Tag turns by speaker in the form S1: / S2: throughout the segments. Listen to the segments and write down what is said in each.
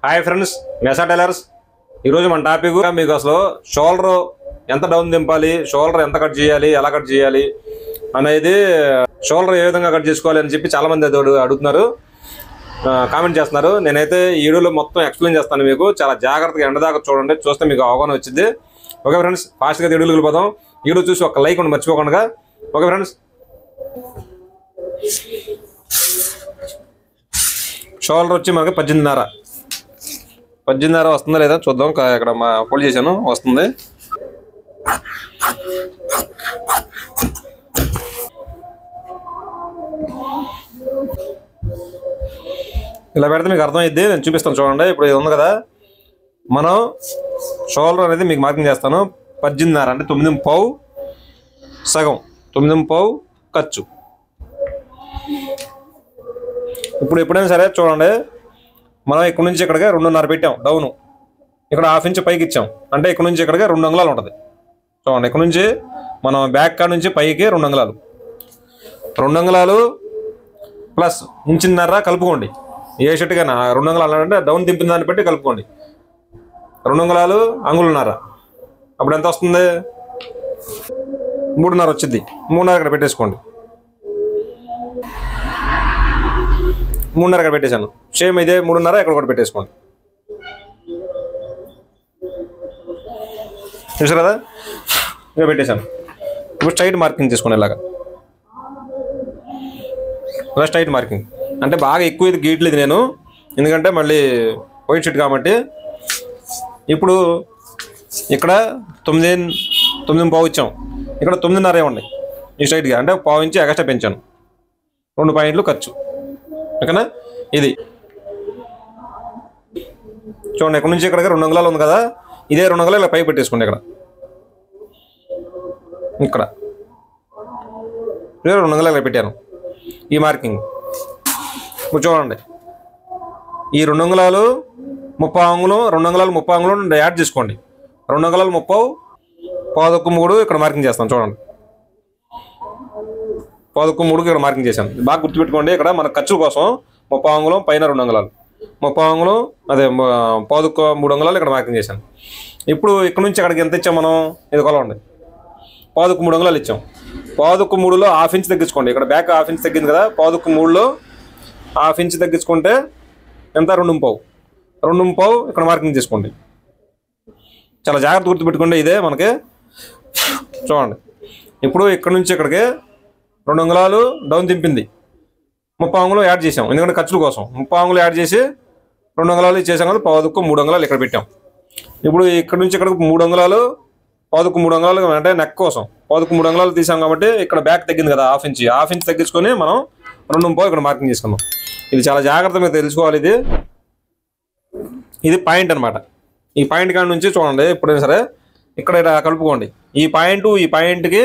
S1: hi friends మెసా tailors ఈరోజు మన topic మీకు అసలు షోల్డర్ ఎంత డౌన్ దింపాలి షోల్డర్ ఎంత కట్ చేయాలి ఎలా కట్ చేయాలి అనేది షోల్డర్ ఏ విధంగా కట్ చేసుకోవాలి అని చెప్పి చాలా మంది అది అడుగు- అడుగుతున్నారు కామెంట్ చేస్తున్నారు నేనైతే ఈ వీడియోలో మొత్తం ఎక్స్ప్లెయిన్ చేస్తాను మీకు చాలా జాగ్రత్తగా ఎండ దాకా చూడండి చూస్తే మీకు అవగాహన వచ్చింది ఓకే ఫ్రెండ్స్ ఫాస్ట్గా వీడియోకి వెళ్ళిపోదాం వీడియో చూసి ఒక లైక్ ఉండి మర్చిపోకుండా ఓకే ఫ్రెండ్స్ షోల్డర్ వచ్చి మనకి పద్దెనిమిదిన్నర పద్దెనిమిదిన్నర వస్తుందా లేదా చూద్దాం కా- ఇక్కడ మా ఫోల్డ్ చేశాను వస్తుంది ఇలా పెడితే మీకు అర్థమైద్ది నేను చూపిస్తాను చూడండి ఇప్పుడు ఇది ఉంది కదా మనం షోల్డర్ అనేది మీకు మార్కింగ్ చేస్తాను పద్దెనిమిదిన్నర అంటే తొమ్మిది పావు సగం తొమ్మిది పావు ఖర్చు ఇప్పుడు ఎప్పుడైనా సరే చూడండి మనం ఇక్కడ నుంచి ఇక్కడికి రెండున్నర పెట్టాం డౌన్ ఇక్కడ హాఫ్ ఇంచ్ పైకి ఇచ్చాం అంటే ఇక్కడ నుంచి ఇక్కడికి రెండు అంగుళాలు ఉంటుంది చూడండి ఇక్కడ నుంచి మనం బ్యాక్ కాడ నుంచి పైకి రెండు అంగుళాలు రెండు అంగుళాలు ప్లస్ ఇంచున్నర కలుపుకోండి ఏ షర్ట్ కన్నా రెండు అంగుళాలు అంటే డౌన్ దింపిన దాన్ని బట్టి కలుపుకోండి రెండు అంగుళాలు అంగుళన్నర అప్పుడు ఎంత వస్తుంది మూడున్నర వచ్చింది మూడున్నర ఇక్కడ పెట్టేసుకోండి మూడున్నర ఇక్కడ పెట్టేశాను సేమ్ ఇదే మూడున్నర ఇక్కడ కూడా పెట్టేసుకోండి చూసారు కదా ఇక్కడ పెట్టేశాను ఇప్పుడు స్ట్రైట్ మార్కింగ్ చేసుకోండి ఇలాగా ఇలా స్ట్రైట్ మార్కింగ్ అంటే బాగా ఎక్కువ ఇది గీయట్లేదు నేను ఎందుకంటే మళ్ళీ వైట్ షీట్ కాబట్టి ఇప్పుడు ఇక్కడ తొమ్మిది తొమ్మిది పావు ఇచ్చాం ఇక్కడ తొమ్మిదిన్నర ఉన్నాయి ఈ స్ట్రైట్గా అంటే పావు ఇంచి ఎక్స్ట్రా పెంచాను రెండు పాయింట్లు ఖర్చు ఓకేనా ఇది చూడండి ఇక్కడ నుంచి ఇక్కడికి రెండు అంగుళాలు ఉంది కదా ఇదే రెండు అంగుళాలు ఇలా పై పెట్టేసుకోండి ఇక్కడ ఇక్కడ ఇదే రెండు అంగుళాలు ఇలా పెట్టాను ఈ మార్కింగ్ ఇప్పుడు చూడండి ఈ రెండు అంగుళాలు ముప్పై అంగుళం రెండు అంగుళాలు ముప్పై అంగుళం యాడ్ చేసుకోండి రెండు అంగుళాలు ముప్పావు పాదొక్క మూడు ఇక్కడ మార్కింగ్ చేస్తాను చూడండి పాదొక్క మూడుకి ఇక్కడ మార్కింగ్ చేశాను బాగా గుర్తుపెట్టుకోండి ఇక్కడ మన ఖర్చు కోసం ముప్పై అంగుళం పైన రెండు అంగుళాలు ముప్పై అంగుళం అదే పాదొక్క మూడు అంగుళాలు ఇక్కడ మార్కింగ్ చేశాను ఇప్పుడు ఇక్కడ నుంచి అక్కడికి ఎంత ఇచ్చాం మనం ఇది కొలవండి పాదుకు మూడు అంగుళాలు ఇచ్చాం పాదుకు మూడులో హాఫ్ ఇంచ్ తగ్గించుకోండి ఇక్కడ బ్యాక్ హాఫ్ ఇంచ్ తగ్గింది కదా పాదుకు మూడులో హాఫ్ ఇంచ్ తగ్గించుకుంటే ఎంత రెండు పావు రెండు పావు ఇక్కడ మార్కింగ్ చేసుకోండి చాలా జాగ్రత్త గుర్తుపెట్టుకోండి ఇదే మనకి చూడండి ఇప్పుడు ఇక్కడ నుంచి ఇక్కడికి రెండు అంగుళాలు డౌన్ దింపింది ముప్పై అంగుళం యాడ్ చేసాం ఎందుకంటే ఖర్చుల కోసం ముప్పై అంగుళం యాడ్ చేసి రెండు అంగుళాలు ఇచ్చేసాం కదా పాదుకు మూడు అంగుళాలు ఇక్కడ పెట్టాం ఇప్పుడు ఇక్కడ నుంచి ఇక్కడికి మూడు అంగుళాలు పాదుకు మూడు అంగుళాలు అంటే నెక్ కోసం పాదుకు మూడు అంగుళాలు తీసాం కాబట్టి ఇక్కడ బ్యాక్ తగ్గింది కదా హాఫ్ ఇంచ్ హాఫ్ ఇంచ్ తగ్గించుకొని మనం రెండు పావు ఇక్కడ మార్కింగ్ చేసుకున్నాం ఇది చాలా జాగ్రత్తగా మీరు తెలుసుకోవాలి ఇది ఇది పాయింట్ అన్నమాట ఈ పాయింట్ కాడ నుంచి చూడండి ఎప్పుడైనా సరే ఇక్కడ ఇలా కలుపుకోండి ఈ పాయింట్ ఈ పాయింట్కి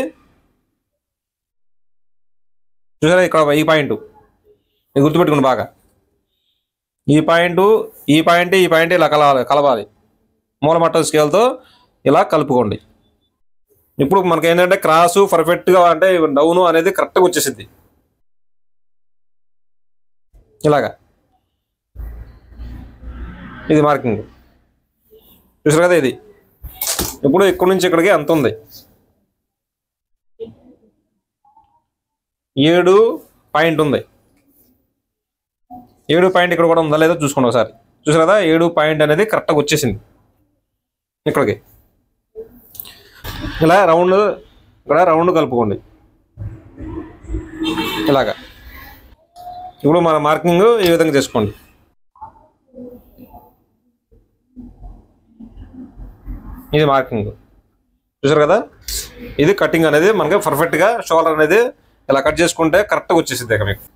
S1: చూసారా ఇక్కడ ఈ పాయింట్ ఇది గుర్తుపెట్టుకోండి బాగా ఈ పాయింట్ ఈ పాయింట్ ఈ పాయింట్ ఇలా కలవాలి కలవాలి మూలమట్టం స్కేల్తో ఇలా కలుపుకోండి ఇప్పుడు మనకి ఏంటంటే క్రాసు పర్ఫెక్ట్గా అంటే డౌను అనేది కరెక్ట్గా వచ్చేసింది ఇలాగా ఇది మార్కింగ్ చూసారు కదా ఇది ఇప్పుడు ఇక్కడ నుంచి ఇక్కడికి ఎంత ఉంది ఏడు పాయింట్ ఉంది ఏడు పాయింట్ ఇక్కడ కూడా ఉందా లేదో చూసుకోండి ఒకసారి చూసారు కదా ఏడు పాయింట్ అనేది కరెక్ట్గా వచ్చేసింది ఇక్కడికి ఇలా రౌండ్ ఇక్కడ రౌండ్ కలుపుకోండి ఇలాగా ఇప్పుడు మన మార్కింగ్ ఈ విధంగా చేసుకోండి ఇది మార్కింగ్ చూసారు కదా ఇది కటింగ్ అనేది మనకి పర్ఫెక్ట్గా షోల్డర్ అనేది ఇలా కట్ చేసుకుంటే కరెక్ట్గా వచ్చేసింది ఇక మీకు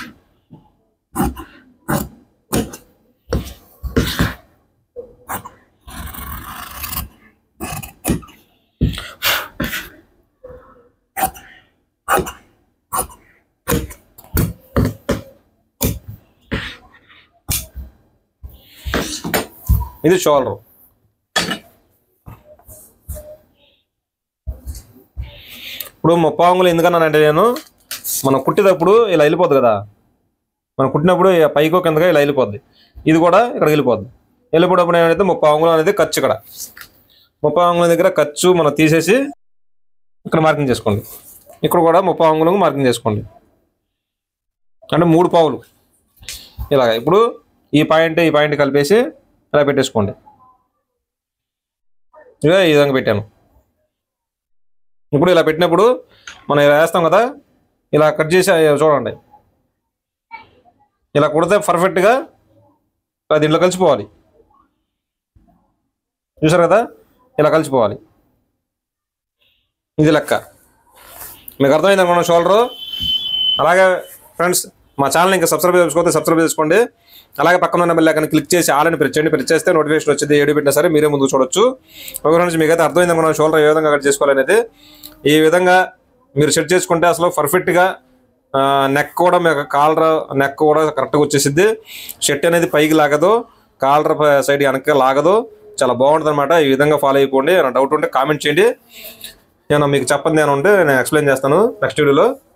S1: ఇది షోల్డర్ ఇప్పుడు ముప్పాంగులు ఎందుకన్నానంటే నేను మనం కుట్టేటప్పుడు ఇలా వెళ్ళిపోద్ది కదా మనం కుట్టినప్పుడు ఇక పైకో కిందగా ఇలా వెళ్ళిపోద్ది ఇది కూడా ఇక్కడ వెళ్ళిపోద్ది వెళ్ళిపోవడం ఏమైతే ముప్పై అంగుళం అనేది ఖర్చు ఇక్కడ ముప్పై అంగుళం దగ్గర ఖర్చు మనం తీసేసి ఇక్కడ మార్కింగ్ చేసుకోండి ఇక్కడ కూడా ముప్పై అంగుళం మార్కింగ్ చేసుకోండి అంటే మూడు పావులు ఇలాగ ఇప్పుడు ఈ పాయింట్ ఈ పాయింట్ కలిపేసి ఇలా పెట్టేసుకోండి ఇదే ఈ విధంగా పెట్టాను ఇప్పుడు ఇలా పెట్టినప్పుడు మనం ఇలా వేస్తాం కదా ఇలా కట్ చేసి చూడండి ఇలా కుడితే పర్ఫెక్ట్గా ఇలా దీంట్లో కలిసిపోవాలి చూసారు కదా ఇలా కలిసిపోవాలి ఇది లెక్క మీకు అర్థమైంది అనుకున్న షోల్డరు అలాగే ఫ్రెండ్స్ మా ఛానల్ ఇంకా సబ్స్క్రైబ్ చేసుకోతే సబ్స్క్రైబ్ చేసుకోండి అలాగే పక్కన ఉన్న బెల్ ఐకాన్ క్లిక్ చేసి ఆలని ప్రెస్ చేయండి ప్రెస్ చేస్తే నోటిఫికేషన్ వచ్చింది ఏడు పెట్టినా సరే మీరే ముందు చూడొచ్చు ఒక ఫ్రెండ్స్ మీకైతే అర్థమైంది అనుకున్న షోల్డర్ ఏ విధంగా కట్ చేసుకోవాలనేది ఈ విధంగా మీరు సెట్ చేసుకుంటే అసలు పర్ఫెక్ట్గా నెక్ కూడా మీకు కాలర్ నెక్ కూడా కరెక్ట్గా వచ్చేసిద్ది షర్ట్ అనేది పైకి లాగదు కాలర్ సైడ్ వెనక్కి లాగదు చాలా బాగుంటుంది అనమాట ఈ విధంగా ఫాలో అయిపోండి ఏమైనా డౌట్ ఉంటే కామెంట్ చేయండి నేను మీకు చెప్పండి నేను ఉంటే నేను ఎక్స్ప్లెయిన్ చేస్తాను నెక్స్ట్ వీడియోలో